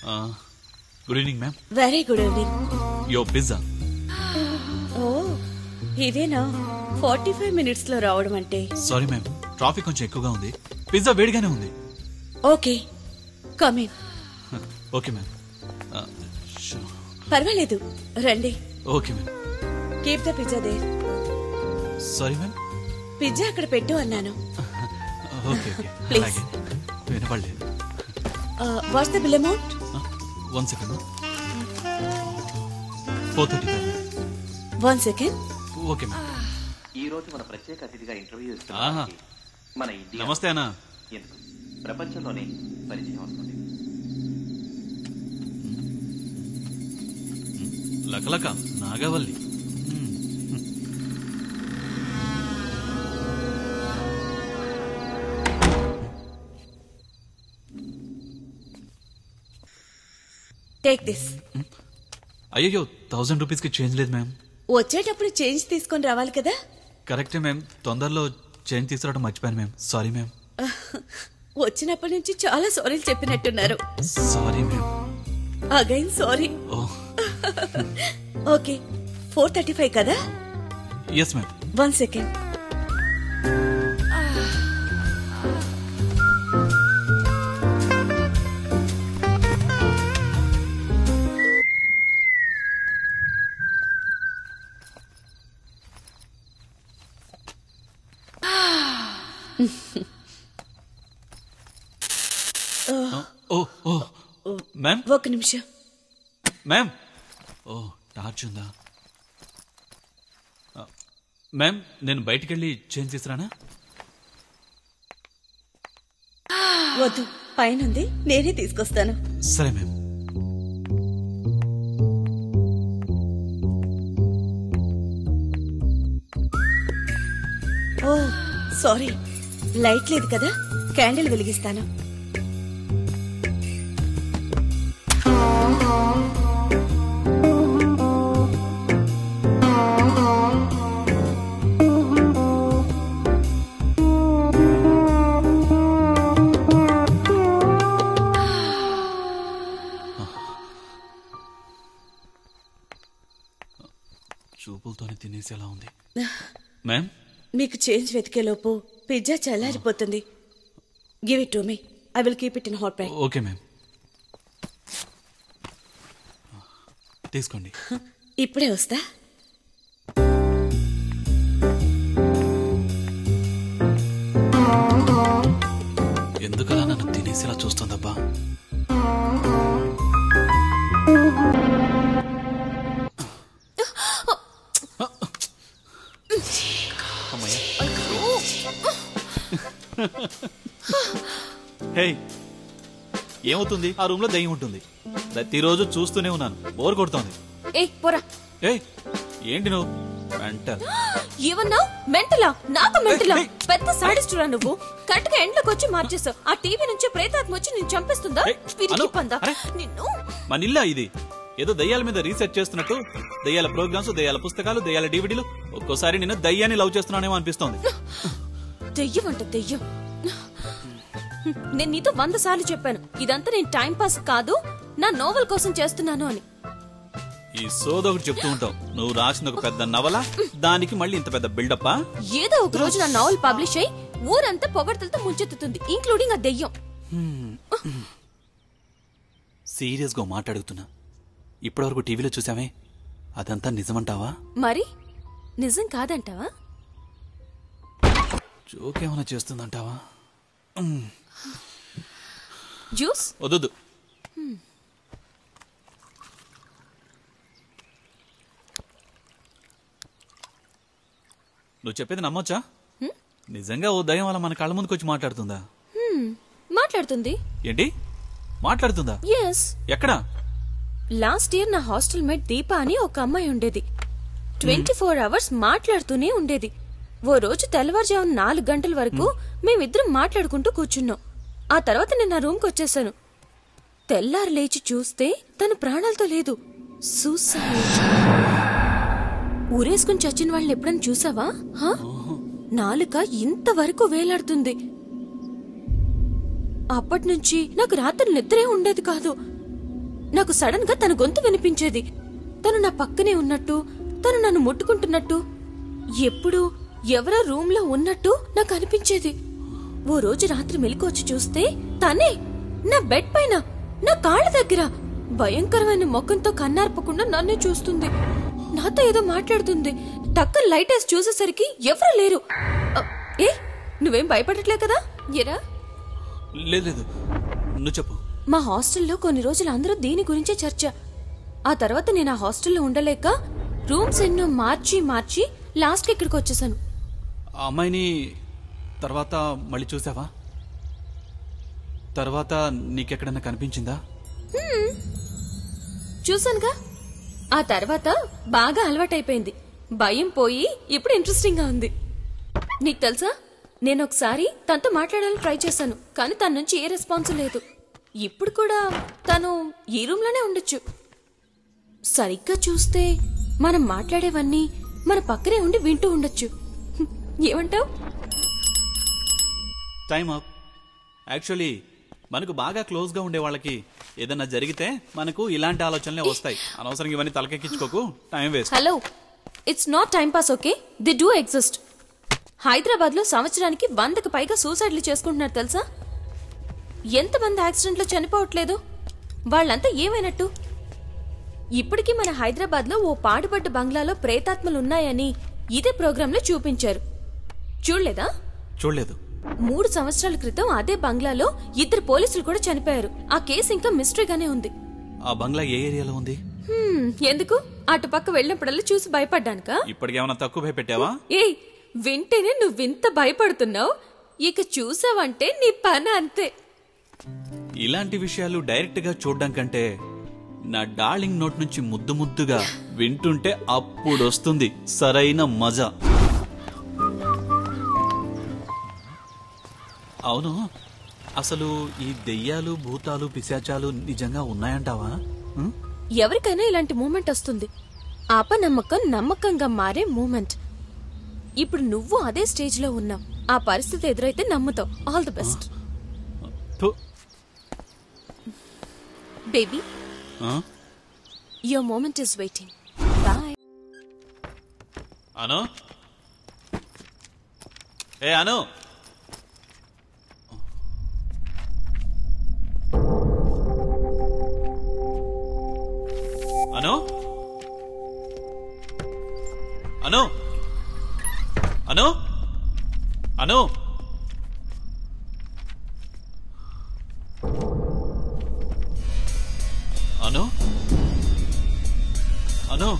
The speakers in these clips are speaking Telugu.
Good evening ma'am very good evening your pizza oh ఇదేనా ఫార్టీ ఫైవ్ మినిట్స్ లో రావడం అంటే సారీ మ్యామ్ ట్రాఫిక్ కొంచెం ఎక్కువగా ఉంది పిజ్జా వేడిగానే ఉంది ఓకే కమిన్ ఓకే మ్యామ్ పర్వాలేదు రండి okay ma'am keep the pizza there sorry ma'am pizza అక్కడ పెట్టు అన్నాను ఓకే ఓకే Please. అలాగే వినపడలేదు what's the bill amount one second four thirty five one second okay ma'am ఈ రోజు మన ప్రత్యేక అతిథిగా ఇంటర్వ్యూ ఆహా. ఇస్తున్నాం మన ఇండియా నమస్తే అన్న ఎందుకు ప్రపంచంలోనే పరిచయం అవుతుంది లకలక నాగవల్లి టేక్ దిస్ అయ్యో థౌసండ్ రూపీస్కి చేంజ్ లేదు మ్యామ్ వచ్చేటప్పుడు చేంజ్ తీసుకొని రావాలి కదా కరెక్టే మ్యామ్ తొందరలో చేంజ్ తీసుకురావడం మర్చిపోయాను మ్యామ్ సారీ మ్యామ్ వచ్చినప్పటి నుంచి చాలా సారీలు చెప్పినట్టున్నారు sorry ma'am again sorry oh okay four thirty five కదా yes ma'am one second oh oh ma'am ఒక నిమిషం మ్యామ్ ఓ టార్చ్ ఉందా ఆ, మ్యామ్ నేను బయటికి వెళ్ళి చేంజ్ తీసుకురానా వద్దు పైనుంది నేనే తీసుకొస్తాను సరే మ్యామ్ ఓ సారీ లైట్ లేదు కదా క్యాండిల్ వెలిగిస్తాను చూపులతోనే తినేసేలా ఉంది మ్యామ్ మీకు చేంజ్ వెతికేలోపు పిజ్జా చల్లారిపోతుంది give it to me I will keep it in hot pack okay ma'am తీసుకోండి ఇప్పుడే వస్తా ఎందుకలా నన్ను తినేసేలా చూస్తుందబ్బా హే ఏమవుతుంది ఆ రూమ్ లో దయ్యం ఉంటుంది ప్రతిరోజు చూస్తూనే ఉన్నాను బోర్ కొడుతోంది ఏ పోరా ఏయ్ ఏంటి నువ్వు మెంటల్ ఏమన్నా మెంటలా నాకు మెంటలా పెద్ద సాడిస్టురా నువ్వు కరెక్ట్ గా ఎండ్లోకి వచ్చి మార్చేస్తావు ఆ టీవీ నుంచి ప్రేతాత్మ వచ్చి నేను చంపేస్తుందా ఏయ్, పిరికి అను, పందా అరే. నిన్ను మన ఇల్లా ఇది ఏదో దయ్యాల మీద రీసెర్చ్ చేస్తున్నట్టు దయ్యాల ప్రోగ్రామ్స్ దయ్యాల పుస్తకాలు దయ్యాల డివిడీలు ఒక్కోసారి నేను దయ్యాన్ని లవ్ చేస్తున్నానేమో అనిపిస్తోంది దెయ్యం అంట దెయ్యం నేను నీతో వంద సార్లు చెప్పాను ఇదంతా నేను టైం పాస్ కాదు నా నోవెల్ కోసం చేస్తున్నాను అని ఈ సోద ఒకటి చెప్తూ ఉంటావు నువ్వు రాసిన ఒక పెద్ద నవల దానికి మళ్ళీ ఇంత పెద్ద బిల్డప్పా ఏదో ఒక రోజు నా నోవెల్ పబ్లిష్ అయి ఊరంతా పొగడ్తలతో ముంచెత్తుతుంది ఇంక్లూడింగ్ ఆ దెయ్యం సీరియస్ గా మాట్లాడుతున్నా ఇప్పటివరకు టీవీలో చూసామే అదంతా నిజమంటావా మరి నిజం కాదంటావా జోక్ ఏమైనా చేస్తుందంటావా జ్యూస్ వద్దు నువ్వు చెప్పేది నమ్మొచ్చా నిజంగా ఓ దయ్యం వల్ల మన కళ్ళ ముందుకు వచ్చి మాట్లాడుతుందా మాట్లాడుతుంది ఏంటి మాట్లాడుతుందా ఎస్ ఎక్కడా లాస్ట్ ఇయర్ నా హాస్టల్ మేట్ దీప అని ఒక అమ్మాయి ఉండేది ట్వంటీ ఫోర్ అవర్స్ మాట్లాడుతూనే ఉండేది ఓ రోజు తెల్లవారుజామున నాలుగు గంటల వరకు మేమిద్దరం మాట్లాడుకుంటూ కూర్చున్నాం ఆ తర్వాత నేను నా రూమ్కి వచ్చేసాను తెల్లారు లేచి చూస్తే తను ప్రాణాలతో లేదు సూసైడ్ ఊరేసుకుని చచ్చిన వాళ్ళని ఎప్పుడైనా చూసావా హా? నాలుక ఇంతవరకు వేలాడుతుంది అప్పటి నుంచి నాకు రాత్రి నిద్రే ఉండేది కాదు నాకు సడన్ గా తన గొంతు వినిపించేది తను నా పక్కనే ఉన్నట్టు తను నన్ను ముట్టుకుంటున్నట్టు ఎప్పుడు ఎవరో రూమ్ లో ఉన్నట్టు నాకు అనిపించేది ఓ రోజు రాత్రి మెలకు వచ్చి చూస్తే తనే నా బెడ్ పైన నా కాళ్ళ దగ్గర భయంకరమైన ముఖంతో కన్నార్పకుండా నన్నే చూస్తుంది నాతో ఏదో మాట్లాడుతుంది టక్కన లైట్ వేసి చూసేసరికి ఎవరు లేరు అ, ఏ నువ్వేం భయపడట్లే కదా ఎరా లేదు లేదు నువ్వు చెప్పు మా హాస్టల్లో కొన్ని రోజులు అందరూ దీని గురించే చర్చ ఆ తర్వాత నేను ఆ హాస్టల్లో ఉండలేక రూమ్స్ ఎన్నో మార్చి మార్చి లాస్ట్ ఇక్కడికి వచ్చేసాను ఆ అమ్మాయిని తర్వాత మళ్ళీ చూసావా తర్వాత నీకెక్కడన్నా కనిపించిందా చూసానుగా ఆ తర్వాత బాగా అలవాటైపోయింది భయం పోయి ఇప్పుడు ఇంట్రెస్టింగ్ గా ఉంది నీకు తెలుసా నేను ఒకసారి తనతో మాట్లాడాలని ట్రై చేశాను కానీ తన నుంచి ఏ రెస్పాన్స్ లేదు ఇప్పుడు కూడా తను ఈ రూమ్ లోనే ఉండొచ్చు సరిగ్గా చూస్తే మనం మాట్లాడేవన్నీ మన పక్కనే ఉండి వింటూ ఉండొచ్చు హ్మ్, ఏమంటావ్ టైం అప్ యాక్చువల్లీ మనకు బాగా క్లోజ్ గా ఉండే వాళ్ళకి ఏదన్నా జరిగితే మనకు ఇలాంటి ఆలోచనలే వస్తాయి అనవసరంగా ఇవన్నీ తలకెక్కించుకోకు time waste hello it's not time pass okay they do exist Hyderabad లో సంవత్సరానికి వందకు పైగా సూసైడ్లు చేసుకుంటున్నారు తెలుసా ఎంతమంది యాక్సిడెంట్లో చనిపోవట్లేదు వాళ్ళంతా ఏమైనట్టు ఇప్పటికీ మన హైదరాబాద్ లో ఓ పాడుపడ్డ బంగ్లాలో ప్రేతాత్మలు ఉన్నాయని ఇదే ప్రోగ్రాంలో చూపించారు చూడలేదా చూడలేదు మూడు సంవత్సరాల క్రితం అదే బంగ్లాలో ఇద్దరు పోలీసులు కూడా చనిపోయారు ఆ కేసు ఇంకా మిస్టరీగానే ఉంది ఆ బంగ్లా ఏ ఏరియాలో ఉంది హ్మ్, ఎందుకు అటుపక్క వెళ్ళినప్పుడల్లా చూసి భయపడ్డానుకా ఇప్పటికేమైనా తక్కువ భయపెట్టావా ఏయ్ వింటేనే నువ్వు వింత భయపడుతున్నావు ఇక చూసావంటే నీ పని అంతే ఇలాంటి విషయాలు డైరెక్ట్ గా చూడడం కంటే నా డార్లింగ్ నోట్ నుంచి ముద్దు ముద్దుగా వింటుంటే అప్పుడు వస్తుంది సరైన మజా అవును అసలు ఈ దెయ్యాలు భూతాలు పిశాచాలు నిజంగా ఉన్నాయంటావా ఉం? ఎవరికైనా ఇలాంటి మూమెంట్ వస్తుంది అపనమ్మకం నమ్మకంగా మారే మూమెంట్ ఇప్పుడు నువ్వు అదే స్టేజ్ లో ఉన్నావు ఆ పరిస్థితి ఎదురైతే నమ్ముతావు ఆల్ ది బెస్ట్ థు. బేబీ ఆ? Your moment is waiting boy Anu ఏ అను అను అను అను అను అను అను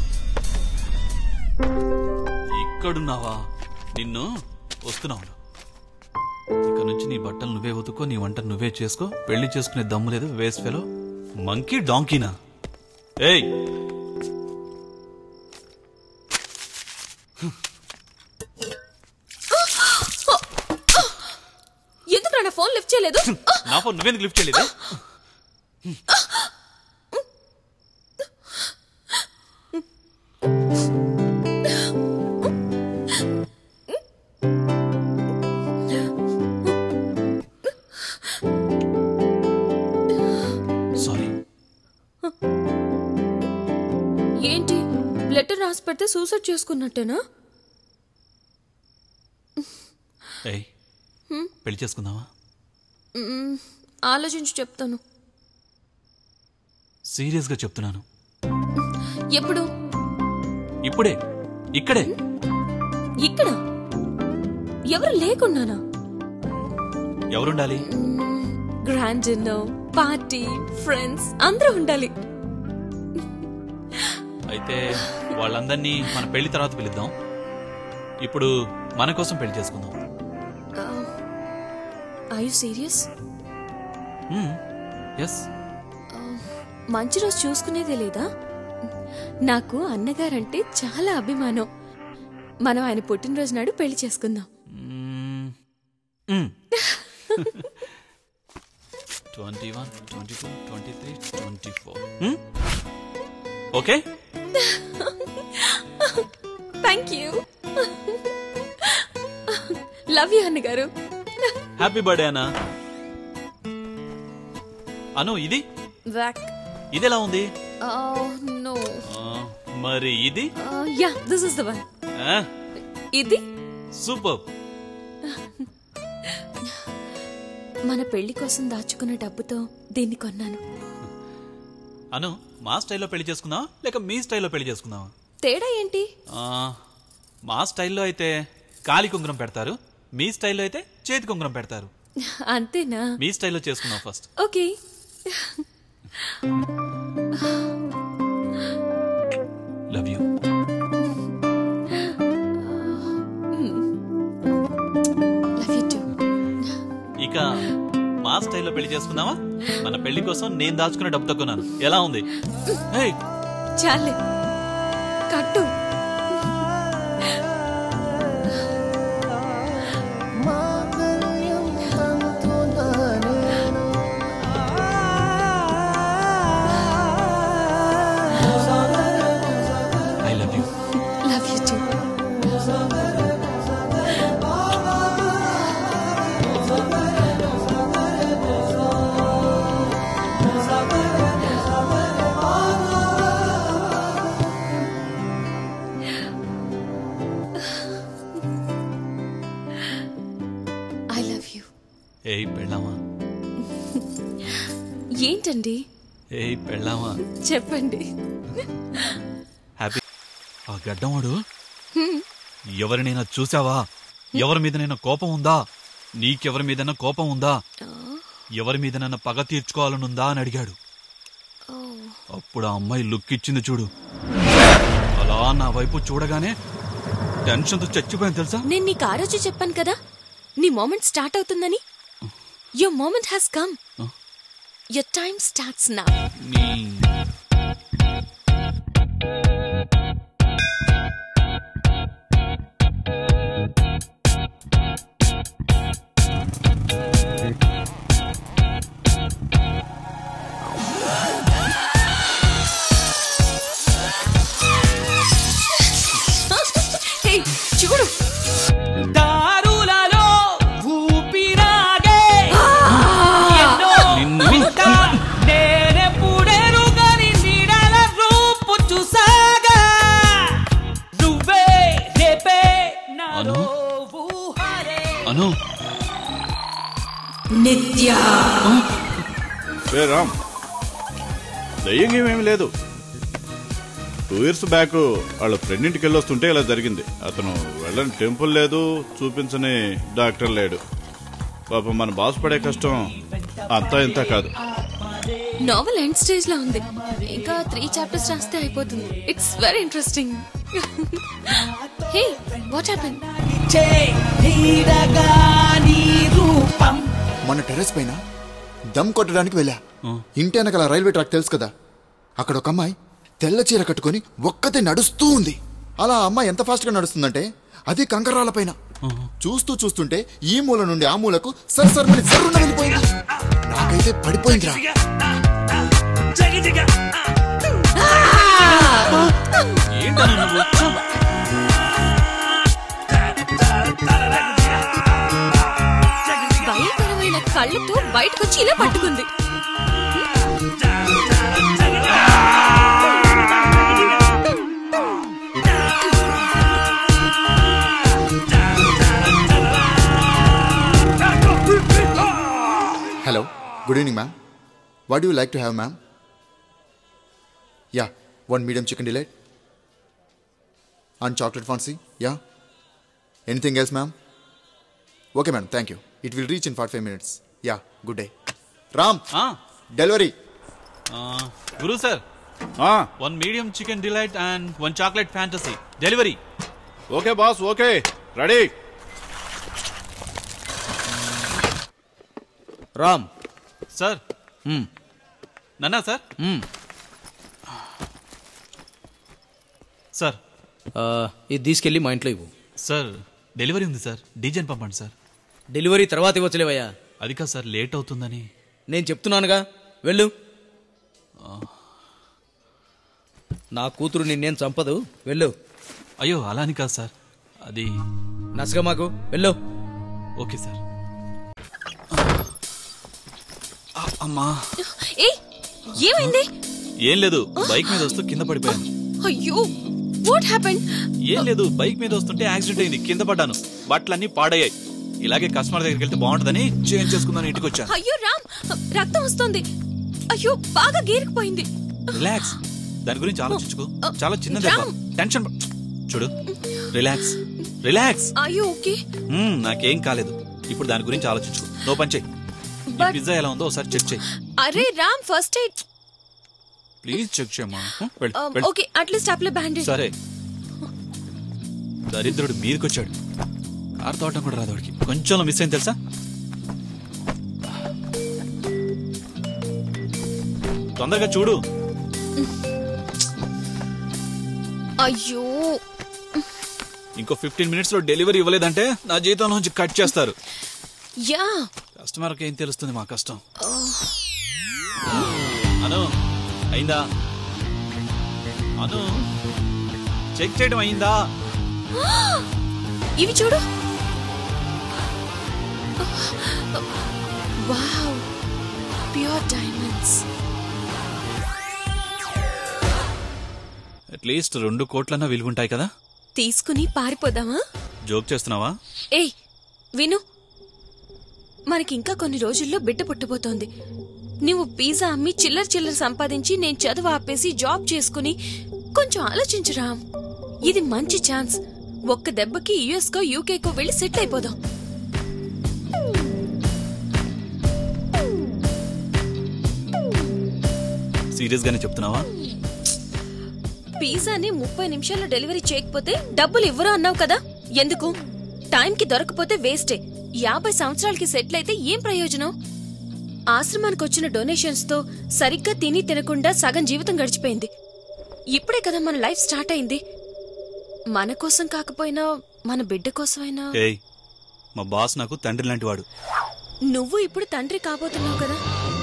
ఇక్కడున్నావా నిన్ను వస్తున్నావు ఇక నుంచి నీ బట్టలు నువ్వే ఉతుకో నీ వంట నువ్వే చేసుకో పెళ్లి చేసుకునే దమ్ము లేదు వేస్ట్ ఫెలో మంకీ డాంకీనా ఏయ్ ఎందుకు నా ఫోన్ లిఫ్ట్ చేయలేదు నా ఫోన్ నువ్వెందుకు లిఫ్ట్ చేయలేదు సారీ ఏంటి లెటర్ రాసి పెడితే సూసైడ్ చేసుకున్నట్టేనా ఏయ్ పెళ్లి చేసుకుందావా మ్మ్, ఆలోచించి చెప్తాను సీరియస్ గా చెప్తున్నాను ఎప్పుడు ఇప్పుడే ఇక్కడే ఇక్కడ ఎవరు లేకున్నానా ఎవరుండాలి గ్రాండ్ డిన్నర్ పార్టీ ఫ్రెండ్స్ అందరూ ఉండాలి అయితే వాళ్ళందరినీ మన పెళ్లి తర్వాత పిలుద్దాం ఇప్పుడు మన కోసం పెళ్లి చేసుకుందాం ఐ యు సీరియస్ ఎస్ మంచి రోజు చూసుకునేదే లేదా నాకు అన్నగారంటే చాలా అభిమానం మనం ఆయన పుట్టినరోజు నాడు పెళ్లి చేసుకుందాం twenty one twenty two twenty three twenty four okay thank you love you అన్నగారు హ్యాపీ బర్త్డే అన్నా అను ఇది వ్యాక్ ఇదెలా ఉంది నో ఆ, మరి ఇది yeah this is the one ఆ, ఇది సూపర్ మన పెళ్లి కోసం దాచుకున్న డబ్బుతో దీన్ని కొన్నాను అను మా స్టైల్లో పెళ్లి చేసుకుందాం లేక మీ స్టైల్లో పెళ్లి చేసుకుందాం తేడా ఏంటి మా స్టైల్లో అయితే కాలి కుంకురం పెడతారు మీ స్టైల్లో అయితే చేతి కుంకురం పెడతారు అంతేనా మీ స్టైల్లో చేసుకుందాం first okay love you love you too ఇక మా స్టైల్లో పెళ్లి చేసుకుందామా మన పెళ్లి కోసం నేను దాచుకున్న డబ్బుతో కొన్నాను ఎలా ఉంది ఏయ్, చాలే కట్టు I love you love you too I love you ఏయ్ పెళ్ళామా ఏంటండి ఏయ్ పెళ్ళామా చెప్పండి హ్యాపీ ఆ గడ్డవాడు ఎవరినైనా చూసావా ఎవరి మీదనైనా కోపం ఉందా నీకెవరి మీదైనా కోపం ఉందా ఎవరి మీదనైనా పగ తీర్చుకోవాలనుందా అని అడిగాడు అప్పుడు ఆ అమ్మాయి లుక్ ఇచ్చింది చూడు అలా నా వైపు చూడగానే టెన్షన్తో చచ్చిపోయాను తెలుసా నేను నీకు ఆ రోజు చెప్పాను కదా నీ మూమెంట్ స్టార్ట్ అవుతుందని your moment has come your time starts నా నీ హే చూడు దారులలో ఊపిరాగే ఎన్నో నిన్ను వింత నేనెప్పుడెరుగని నీడల రూపు చూసాగా నువ్వే రేపే నాలో అను? ఊహరే అను రే రామ్ దయ్యం ఏమీ లేదు టూ ఇయర్స్ బ్యాక్ వాళ్ళ ఫ్రెండ్ ఇంటికి వెళ్ళొస్తుంటే ఇలా జరిగింది అతను వెళ్ళని టెంపుల్ లేదు చూపించని డాక్టర్ లేడు పాపం మన బాస్ పడే కష్టం అంతా ఇంత కాదు నావెల్ ఎండ్ స్టేజ్ లో ఉంది ఇంకా త్రీ చాప్టర్స్ రాస్తే అయిపోతుంది it's very interesting hey what happen చే నీడగా నీ రూపం మన టెర్రస్ పైన దమ్ కొట్టడానికి వెళ్ళా ఇంటి వెనకాల రైల్వే ట్రాక్ తెలుసు కదా అక్కడ ఒక అమ్మాయి తెల్ల చీర కట్టుకొని ఒక్కతే నడుస్తూ ఉంది అలా ఆ అమ్మాయి ఎంత ఫాస్ట్ గా నడుస్తుందంటే అది కంకరాల పైన చూస్తూ చూస్తుంటే ఈ మూల నుండి ఆ మూలకు సర్ సర్ మని సర్రున వెళ్ళిపోయింది నాకైతే పడిపోయిందిరా ఏంటను నువ్వు భయంకరమైన కళ్ళతో బయటకొచ్చి ఇలా పట్టుకుంది hello good evening ma'am what you like to have ma'am yeah one medium chicken delight and chocolate fancy yeah anything else ma'am okay madam thank you it will reach in forty five minutes yeah good day Ram ఆ, డెలివరీ ఆ, గురు సార్ ఆ, one medium chicken delight and one chocolate fantasy delivery okay boss okay ready Ram sir మ్మ్. నన్నా సార్ మ్మ్. సార్ ఆ, ఇది తీసుకెళ్ళి మా ఇంట్లో ఇవ్వు సార్ డెలివరీ ఉంది సార్ డీజెన్ పంపండి సార్ డెలివరీ తర్వాత ఇవ్వచ్చులేవయ్యా అది కాదు సార్ లేట్ అవుతుందని నేను చెప్తున్నానుగా వెళ్ళు నా కూతురు నిన్నేం చంపదు వెళ్ళు అయ్యో అలా అని కాదు సార్ అది నసగా మాకు వెళ్ళు ఓకే సార్ ఆ, అమ్మా ఏ ఏమైంది ఏం లేదు బైక్ మీద వస్తూ కింద పడిపోయాను అయ్యో వాట్ హ్యాపెన్ ఏం లేదు బైక్ మీద వస్తుంటే యాక్సిడెంట్ అయింది కింద పడ్డాను బట్టలన్నీ పాడయ్యాయి ఇలాగే కస్టమర్ దగ్గరికి వెళ్తే బాగుంటుందని చేంజ్ చేసుకుందాని ఇంటికి వచ్చాను అయ్యో రామ్ రక్తం వస్తుంది అయ్యో బాగా గీరుకుపోయింది రిలాక్స్ దాని గురించి ఆలోచించుకో చాలా చిన్న దెబ్బ రామ్. టెన్షన్ ప- చూడు రిలాక్స్ రిలాక్స్ అయ్యో ఓకే మ్మ్, నాకేం కాలేదు ఇప్పుడు దాని గురించి ఆలోచించుకో నో పని చెయ్యి ఈ But- పిజ్జా ఎలా ఉందో ఒకసారి చెక్ చెయ్యి అరే Ram first aid please check చేయమ్మా హ్మ్, వెళ్ళు, వెళ్ళు. ఓకే అట్లీస్ట్ అప్లై బ్యాండేజ్ సరే దరిద్రుడు మీదకొచ్చాడు కారు తోటం కూడా రాదు వాడికి కొంచెం మిస్ అయింది తెలుసా తొందరగా చూడు అయ్యో ఇంకో ఫిఫ్టీన్ మినిట్స్ లో డెలివరీ ఇవ్వలేదంటే నా జీతంలోంచి కట్ చేస్తారు యా కస్టమర్కి ఏం తెలుస్తుంది మా కష్టం అను అయిందా అను చెక్ చేయడం అయిందా ఇవి చూడు వావ్ ప్యూర్ డైమండ్స్ అట్లీస్ట్ రెండు కోట్లన్నా విలుగుంటాయి కదా తీసుకుని పారిపోదామా జోక్ చేస్తున్నావా ఏయ్ విను మనకి ఇంకా కొన్ని రోజుల్లో బిడ్డ పుట్టబోతోంది నువ్వు పిజ్జా అమ్మి చిల్లర చిల్లర సంపాదించి నేను చదువు ఆపేసి జాబ్ చేసుకుని కొంచెం ఆలోచించురా ఇది మంచి ఛాన్స్ ఒక్క దెబ్బకి యుఎస్ కో యూకేకో వెళ్ళి సెటిల్ అయిపోదాం సీరియస్ గానే చెప్తున్నావా పిజ్జాని ముప్పై నిమిషాల్లో డెలివరీ చేయకపోతే డబ్బులు ఇవ్వరు అన్నావు కదా ఎందుకు టైంకి దొరకపోతే వేస్టే యాభై సంవత్సరాలకి సెటిల్ అయితే ఏం ప్రయోజనం ఆశ్రమానికి వచ్చిన డొనేషన్స్ తో సరిగ్గా తిని తినకుండా సగం జీవితం గడిచిపోయింది ఇప్పుడే కదా మన లైఫ్ స్టార్ట్ అయింది మన కోసం కాకపోయినా మన బిడ్డ కోసమైనా ఏయ్ మా బాస్ నాకు తండ్రి లాంటి వాడు నువ్వు ఇప్పుడు తండ్రి కాబోతున్నావు కదా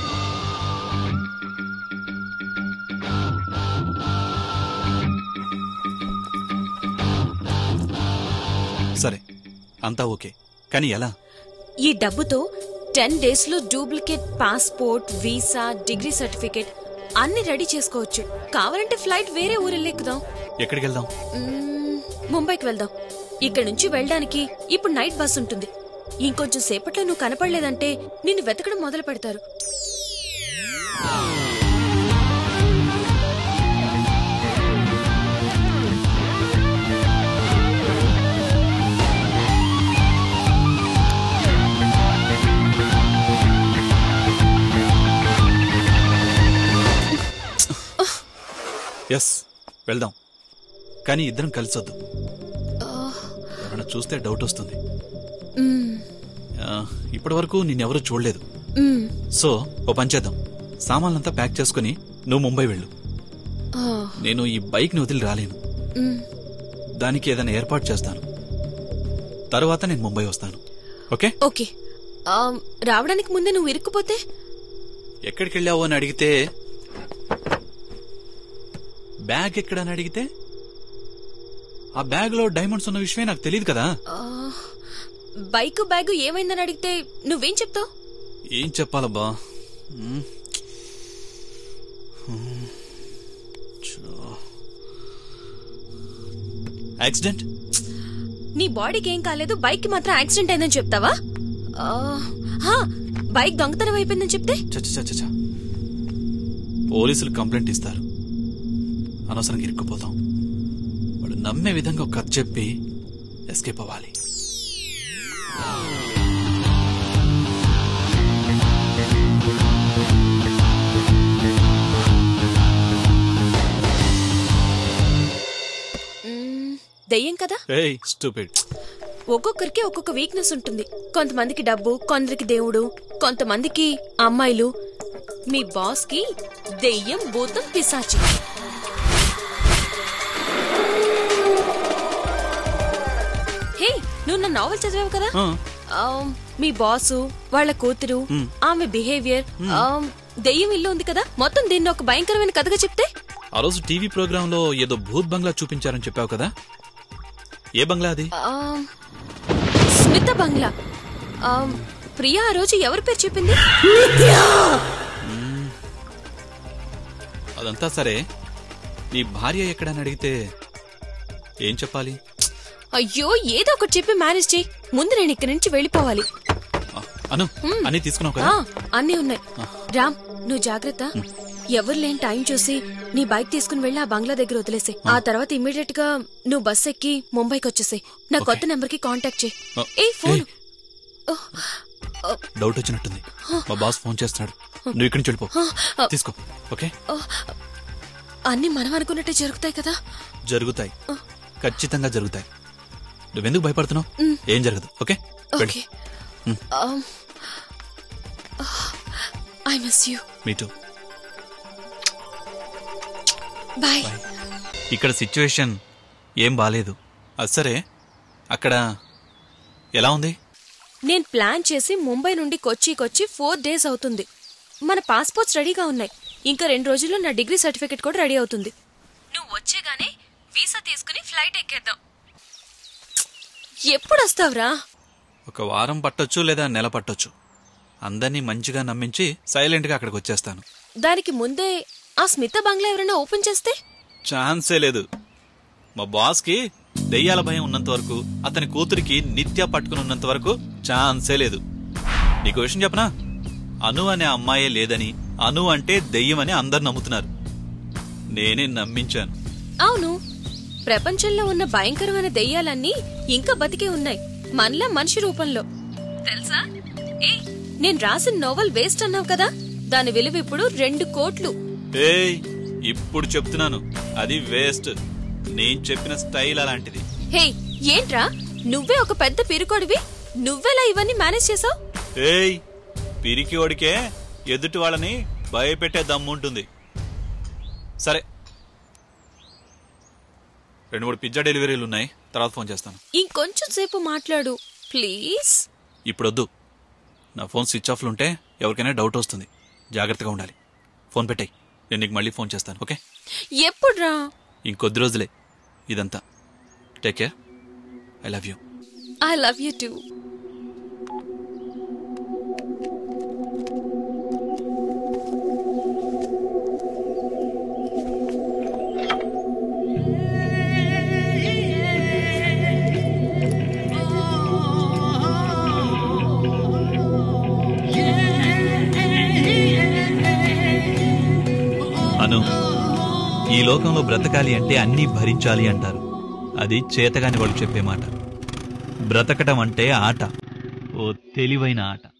సరే అంతా ఓకే కానీ ఎలా ఈ డబ్బుతో టెన్ డేస్ లో duplicate passport visa degree certificate అన్ని రెడీ చేసుకోవచ్చు కావాలంటే ఫ్లైట్ వేరే ఊరెళ్ళెక్కుదాం ఎక్కడికి వెళ్దాం మ్మ్, ముంబైకి వెళ్దాం ఇక్కడ నుంచి వెళ్ళడానికి ఇప్పుడు నైట్ బస్ ఉంటుంది ఇంకొంచెం సేపట్లో నువ్వు కనపడలేదంటే నిన్ను వెతకడం మొదలు పెడతారు ఎస్ వెళ్దాం కానీ ఇద్దరం కలిసొద్దు ఎవరైనా చూస్తే డౌట్ వస్తుంది ఇప్పటి వరకు నిన్నెవరూ చూడలేదు మ్మ్, సో ఓ పని చేద్దాం సామాన్లంతా ప్యాక్ చేసుకుని నువ్వు ముంబై వెళ్ళు ఆ, నేను ఈ బైక్ ని వదిలి రాలేను మ్మ్. దానికి ఏదైనా ఏర్పాటు చేస్తాను తరువాత నేను ముంబై వస్తాను ఓకే ఓకే ఆ, రావడానికి ముందే నువ్వు ఇరుక్కుపోతే ఎక్కడికి వెళ్ళావు అని అడిగితే బ్యాగ్ ఎక్కడని అడిగితే ఆ బ్యాగ్ లో డైమండ్స్ ఉన్న విషయమే నాకు తెలియదు కదా ఆ, బైక్ బ్యాగ్ ఏమైందని అడిగితే నువ్వేం చెప్తావు ఏం చెప్పాలబ్బా మ్మ్. మ్మ్. చో. యాక్సిడెంట్ నీ బాడీకి ఏం కాలేదు బైక్ కి మాత్రం యాక్సిడెంట్ అయిందని చెప్తావా ఆ, హా, బైక్ దొంగతనం అయిపోయిందని చెప్తే చచ్చ చచ్చ చ. పోలీసులు కంప్లైంట్ ఇస్తారు అనవసరంగా ఇరుక్కుపోతాం వాడు నమ్మే విధంగా ఒక కథ చెప్పి ఎస్కేప్ అవ్వాలి మ్మ్, దెయ్యం కదా ఏయ్ స్టూపిడ్ ఒక్కొక్కరికి ఒక్కొక్క వీక్నెస్ ఉంటుంది కొంతమందికి డబ్బు కొందరికి దేవుడు కొంతమందికి అమ్మాయిలు మీ బాస్ కి దెయ్యం భూతం పిశాచి హే నువ్వు నా నావెల్ చదివావు కదా ఆమ్, మీ బాసు వాళ్ళ కూతురు ఆమె బిహేవియర్ ఆమ్, దెయ్యం ఇల్లు ఉంది కదా మొత్తం దీన్ని ఒక భయంకరమైన కథగా చెప్తే ఆ రోజు టీవీ ప్రోగ్రామ్ లో ఏదో భూత్ బంగ్లా చూపించారని చెప్పావు కదా ఏ బంగ్లా అది ఆమ్, స్మిత బంగ్లా ఆమ్, ప్రియా ఆ రోజు ఎవరి పేరు చెప్పింది అదంతా సరే నీ భార్య ఎక్కడని అడిగితే ఏం చెప్పాలి అయ్యో ఏదో ఒకటి చెప్పి మేనేజ్ చేయి ముందు నేను ఇక్కడి నుంచి వెళ్ళిపోవాలి ఆ, అను అన్ని తీసుకున్నావు ఆ, కదా అన్నీ ఉన్నాయి రామ్ నువ్వు జాగ్రత్త ఎవరు లేని టైం చూసి నీ బైక్ తీసుకుని వెళ్ళి ఆ బంగ్లా దగ్గర వదిలేసే ఆ తర్వాత ఇమీడియట్ గా నువ్వు బస్ ఎక్కి ముంబైకి వచ్చేసే నా కొత్త నెంబర్ కి కాంటాక్ట్ చేయి ఆ, ఏ ఫోన్ ఏయ్. డౌట్ వచ్చినట్టుంది మా బాస్ ఫోన్ చేస్తున్నాడు నువ్వు ఇక్కడి నుంచి వెళ్ళిపో తీసుకో ఓకే అన్ని మనం అనుకున్నట్టే జరుగుతాయి కదా జరుగుతాయి ఖచ్చితంగా జరుగుతాయి నువ్వెందుకు భయపడుతున్నావు ఏం జరగదు ఓకే వెళ్ళు. Okay I miss you me too bye ఇక్కడ సిచ్యువేషన్ ఏం బాలేదు అది సరే అక్కడ ఎలా ఉంది నేను ప్లాన్ చేసి ముంబై నుండి కొచ్చికొచ్చి ఫోర్ డేస్ అవుతుంది మన పాస్పోర్ట్స్ రెడీగా ఉన్నాయి ఇంకా రెండు రోజుల్లో నా డిగ్రీ సర్టిఫికెట్ కూడా రెడీ అవుతుంది నువ్వు వచ్చేగానే వీసా తీసుకుని ఫ్లైట్ ఎక్కేద్దాం ఎప్పుడు వస్తావురా ఒక వారం పట్టొచ్చు లేదా నెల పట్టొచ్చు అందరినీ మంచిగా నమ్మించి సైలెంట్గా అక్కడికి వచ్చేస్తాను దానికి ముందే ఆ స్మిత బంగ్లా ఎవరైనా ఓపెన్ చేస్తే ఛాన్సే లేదు మా బాస్కి దెయ్యాల భయం ఉన్నంత వరకు అతని కూతురికి నిత్య పట్టుకుని ఉన్నంత వరకు ఛాన్సే లేదు నీకు విషయం చెప్పనా అను అనే అమ్మాయే లేదని అను అంటే దెయ్యం అని అందరు నమ్ముతున్నారు నేనే నమ్మించాను అవును ప్రపంచంలో ఉన్న భయంకరమైన దెయ్యాలన్నీ ఇంకా బతికే ఉన్నాయి మనలా మనిషి రూపంలో తెలుసా ఏ నేను రాసిన నోవెల్ వేస్ట్ అన్నావు కదా దాని విలువ ఇప్పుడు రెండు కోట్లు ఏయ్ ఇప్పుడు చెప్తున్నాను అది వేస్ట్ నేను చెప్పిన స్టైల్ అలాంటిది హే ఏంట్రా నువ్వే ఒక పెద్ద పిరుకోడివి నువ్వెలా ఇవన్నీ మేనేజ్ చేసావు ఏయ్ పిరికి ఓడికే ఎదుటి వాళ్ళని భయపెట్టే దమ్ముంటుంది సరే రెండు మూడు పిజ్జా డెలివరీలు ఉన్నాయి తర్వాత ఫోన్ చేస్తాను ఇంకొంచెం సేపు మాట్లాడు ప్లీజ్ ఇప్పుడు వద్దు నా ఫోన్ స్విచ్ ఆఫ్లో ఉంటే ఎవరికైనా డౌట్ వస్తుంది జాగ్రత్తగా ఉండాలి ఫోన్ పెట్టాయి నేను నీకు మళ్ళీ ఫోన్ చేస్తాను ఓకే ఎప్పుడ్రా ఇంకొద్ది రోజులే ఇదంతా take care I love you I love you too Anu ఈ లోకంలో బ్రతకాలి అంటే అన్నీ భరించాలి అంటారు అది చేతగాని వాళ్ళు చెప్పే మాట బ్రతకటం అంటే ఆట ఓ తెలివైన ఆట